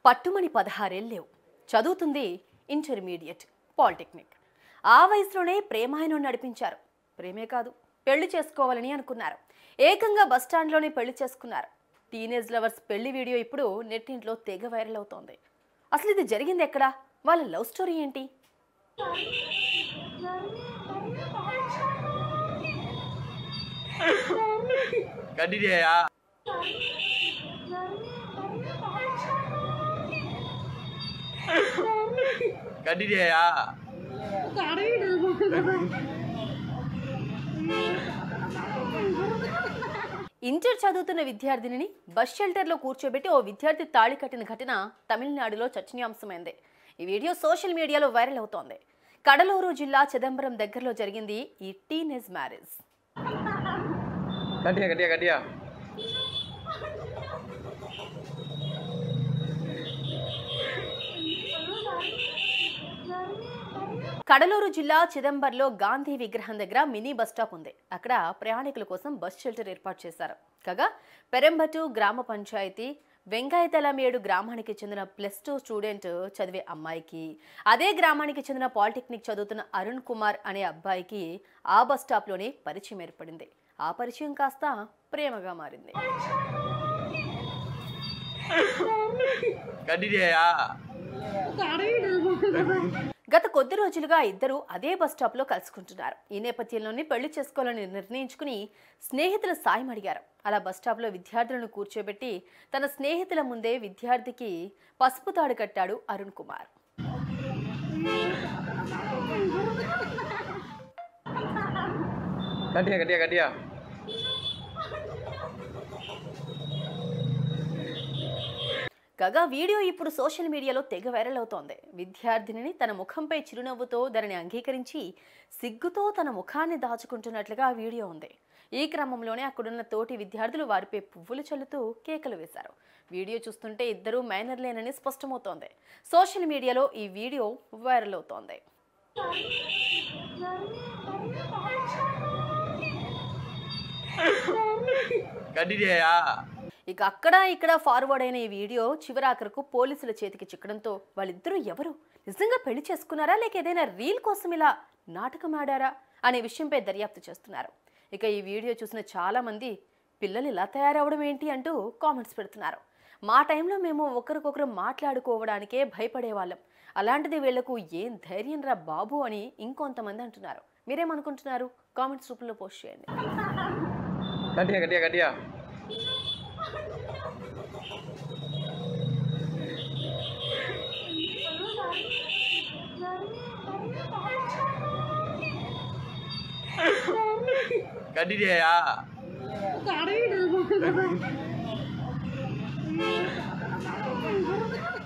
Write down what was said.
పట్టుమని పదహారేళ్ళు లేవు చదువుతుంది ఇంటర్మీడియట్ పాలిటెక్నిక్ ఆ వయసులోనే ప్రేమాయణం నడిపించారు ప్రేమే కాదు పెళ్లి చేసుకోవాలని అనుకున్నారు ఏకంగా బస్టాండ్లోనే పెళ్లి చేసుకున్నారు టీనేజ్ లవర్స్ పెళ్లి వీడియో ఇప్పుడు నెట్టింట్లో తెగ వైరల్ అవుతోంది అసలు ఇది జరిగింది ఎక్కడా వాళ్ళ లవ్ స్టోరీ ఏంటి கட்டிட்டியா கட்டிட்டியா ఇంటర్ చదువుతున్న విద్యార్థినిని బస్ షెల్టర్లో కూర్చోబెట్టి ఓ విద్యార్థి తాళి కట్టిన ఘటన తమిళనాడులో చర్చనీయాంశమైంది ఈ వీడియో సోషల్ మీడియాలో వైరల్ అవుతోంది కడలూరు జిల్లా చిదంబరం దగ్గరలో జరిగింది ఈ టీనేజ్ మ్యారేజ్ கட்டியா கட்டியா கட்டியா కడలూరు జిల్లా చిదంబర్లో గాంధీ విగ్రహం దగ్గర మినీ బస్ స్టాప్ ఉంది అక్కడ ప్రయాణికుల కోసం బస్ షెల్టర్ ఏర్పాటు చేశారు కాగా పెరంబటు గ్రామ పంచాయతీ వెంగాయతలమేడు గ్రామానికి చెందిన ప్లస్ టూ స్టూడెంట్ చదివే అమ్మాయికి అదే గ్రామానికి చెందిన పాలిటెక్నిక్ చదువుతున్న అరుణ్ కుమార్ అనే అబ్బాయికి ఆ బస్ స్టాప్లోనే పరిచయం ఏర్పడింది ఆ పరిచయం కాస్త ప్రేమగా మారింది கட்டிட்டியா గత కొద్ది రోజులుగా ఇద్దరు అదే బస్ స్టాప్ లో కలుసుకుంటున్నారు ఈ నేపథ్యంలోనే పెళ్లి చేసుకోవాలని నిర్ణయించుకుని స్నేహితుల సాయం అడిగారు అలా బస్ స్టాప్ లో విద్యార్థులను కూర్చోబెట్టి తన స్నేహితుల ముందే విద్యార్థికి పసుపు తాడు కట్టాడు అరుణ్ కుమార్ கட்டியா கட்டியா கட்டியா కాగా వీడియో ఇప్పుడు సోషల్ మీడియాలో తెగ వైరల్ అవుతోంది విద్యార్థినిని తన ముఖంపై చిరునవ్వుతో దానిని అంగీకరించి సిగ్గుతో తన ముఖాన్ని దాచుకుంటున్నట్లుగా ఆ వీడియో ఉంది ఈ క్రమంలోనే అక్కడున్న తోటి విద్యార్థులు వారిపై పువ్వులు చల్లుతూ కేకలు వేశారు వీడియో చూస్తుంటే ఇద్దరూ మైనర్లేనని స్పష్టమవుతోంది సోషల్ మీడియాలో ఈ వీడియో వైరల్ అవుతోంది கட்டிட்டியா ఇక అక్కడ ఇక్కడ ఫార్వర్డ్ అయిన ఈ వీడియో చివరాఖరకు పోలీసుల చేతికి చిక్కడంతో వాళ్ళిద్దరూ ఎవరు నిజంగా పెళ్లి చేసుకున్నారా లేక ఏదైనా రీల్ కోసం ఇలా నాటకం ఆడారా అనే విషయంపై దర్యాప్తు చేస్తున్నారు ఇక ఈ వీడియో చూసిన చాలా మంది పిల్లలు ఇలా తయారవడం ఏంటి అంటూ కామెంట్స్ పెడుతున్నారు మా టైంలో మేము ఒకరికొకరు మాట్లాడుకోవడానికే భయపడేవాళ్ళం అలాంటిది వీళ్లకు ఏం ధైర్యం రా బాబు అని ఇంకొంతమంది అంటున్నారు మీరేమనుకుంటున్నారు కామెంట్స్ రూపంలో పోస్ట్ చేయండి கட்டியா கட்டியா கட்டியா கட்டிட்டியா கடையிடு